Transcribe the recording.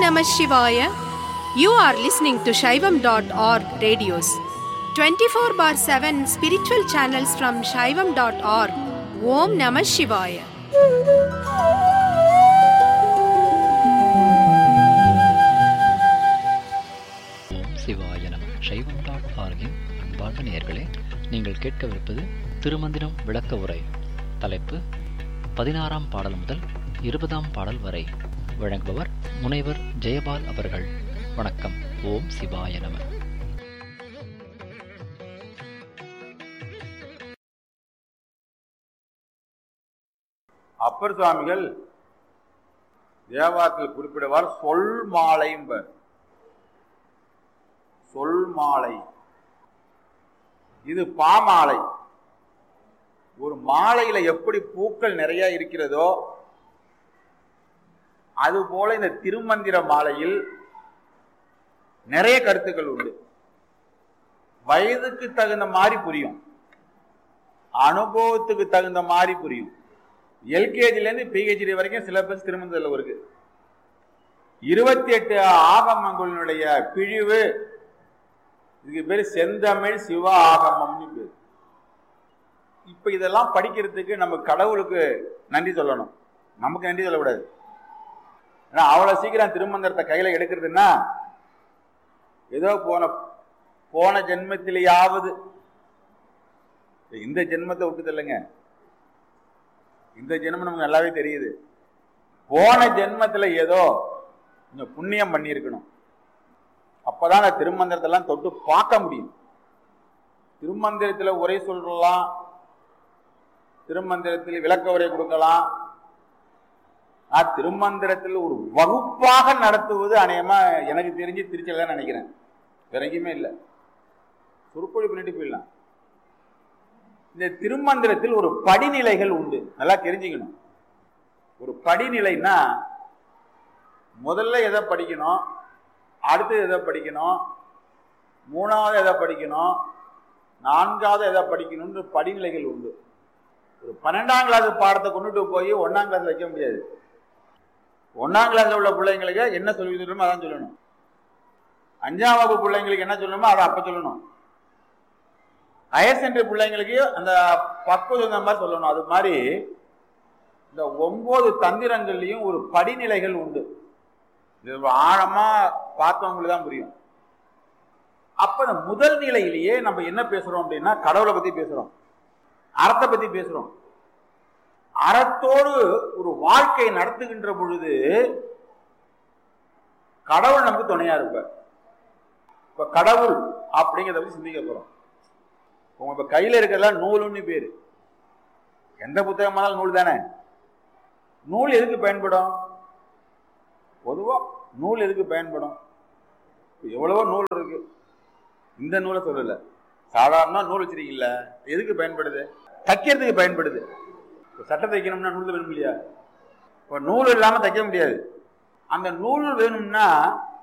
Namah Shivaya. You are listening to Shaivam.org radios. 24 bar 7 spiritual channels from Shaivam.org. Om Namah Shivaya. ஓம் சிவாய நம சைவம் dot ஆர்கின் அன்பார்ந்த நேயர்களே நீங்கள் கேட்கவிருப்பது திருமந்திரம் விளக்க உரை தலைப்பு பதினாறாம் பாடல் முதல் இருபதாம் பாடல் வரை வழங்குபவர் முனைவர் ஜெயபால் அவர்கள் வணக்கம் ஓம் சிவாய நம அப்பர் சுவாமிகள் தேவாரத்தில் குறிப்பிடுவார் சொல் மாலைம்பர் சொல் மாலை இது பாமாலை ஒரு மாலையில எப்படி பூக்கள் நிறைய இருக்கிறதோ அதுபோல இந்த திருமந்திர மாலையில் நிறைய கருத்துக்கள் உண்டு வயதுக்கு தகுந்த மாதிரி புரியும் அனுபவத்துக்கு தகுந்த மாதிரி புரியும் எல்கேஜிலேருந்து பிஹெச்டி வரைக்கும் சிலபஸ் திருமந்தத்தில் இருக்கு இருபத்தி எட்டு ஆகமங்களினுடைய பிழிவு இதுக்கு பேர் செந்தமிழ் சிவ ஆகமம்னு பேர் இப்ப இதெல்லாம் படிக்கிறதுக்கு நம்ம கடவுளுக்கு நன்றி சொல்லணும் நமக்கு நன்றி சொல்லக்கூடாது ஏன்னா அவ்வளவு சீக்கிரம் திருமந்திரத்தை கையில எடுக்கிறதுன்னா ஏதோ போன போன ஜென்மத்திலேயாவது இந்த ஜென்மத்தை விட்டு இல்லைங்க இந்த ஜென்மம் நமக்கு நல்லாவே தெரியுது போன ஜென்மத்துல ஏதோ கொஞ்சம் புண்ணியம் பண்ணியிருக்கணும் அப்பதான் அந்த திருமந்திரத்தெல்லாம் தொட்டு பார்க்க முடியும் திருமந்திரத்துல உரை சொல்லலாம் திருமந்திரத்தில் விளக்க உரை கொடுக்கலாம் நான் திருமந்திரத்தில் ஒரு வகுப்பாக நடத்துவது அநேகமா எனக்கு தெரிஞ்சு திருச்சியில் தான் நினைக்கிறேன் வேற எங்கேயுமே இல்லை சொற்பொழி பண்ணிட்டு போயிடலாம் இந்த திருமந்திரத்தில் ஒரு படிநிலைகள் உண்டு நல்லா தெரிஞ்சுக்கணும் ஒரு படிநிலைன்னா முதல்ல எதை படிக்கணும் அடுத்து எதை படிக்கணும் மூணாவது எதை படிக்கணும் நான்காவது எதை படிக்கணும்னு படிநிலைகள் உண்டு ஒரு பன்னெண்டாம் கிளாஸ் பாடத்தை கொண்டுட்டு போய் ஒன்னாம் கிளாஸ் வைக்க முடியாது ஒன்னாம் கிளாஸ்ல உள்ள பிள்ளைங்களுக்கு என்ன சொல்லி சொல்லணுமோ அதான் சொல்லணும் அஞ்சாம் வகுப்பு பிள்ளைங்களுக்கு என்ன சொல்லணுமோ அதை அப்ப சொல்லணும் ஹையர் செகண்டரி பிள்ளைங்களுக்கு அந்த பக்குவம் இந்த மாதிரி சொல்லணும் அது மாதிரி இந்த ஒன்பது தந்திரங்கள்லையும் ஒரு படிநிலைகள் உண்டு இது ஆழமா பார்த்தவங்களுக்கு தான் புரியும் அப்ப இந்த முதல் நிலையிலேயே நம்ம என்ன பேசுறோம் அப்படின்னா கடவுளை பத்தி பேசுறோம் அறத்தை பத்தி பேசுறோம் அறத்தோடு ஒரு வாழ்க்கை நடத்துகின்ற பொழுது கடவுள் நமக்கு துணையா இருப்பார் இப்ப கடவுள் அப்படிங்கிறத பத்தி சிந்திக்க போறோம் உங்க இப்ப கையில இருக்கிறதெல்லாம் நூலுன்னு பேரு எந்த புத்தகமானாலும் நூல் தானே நூல் எதுக்கு பயன்படும் பொதுவா நூல் எதுக்கு பயன்படும் எவ்வளவோ நூல் இருக்கு இந்த நூலை சொல்லல சாதாரண நூல் வச்சிருக்கீங்கள எதுக்கு பயன்படுது தைக்கிறதுக்கு பயன்படுது சட்டை தைக்கணும்னா நூல் வேணும் இல்லையா இப்போ நூல் இல்லாம தைக்க முடியாது அந்த நூல் வேணும்னா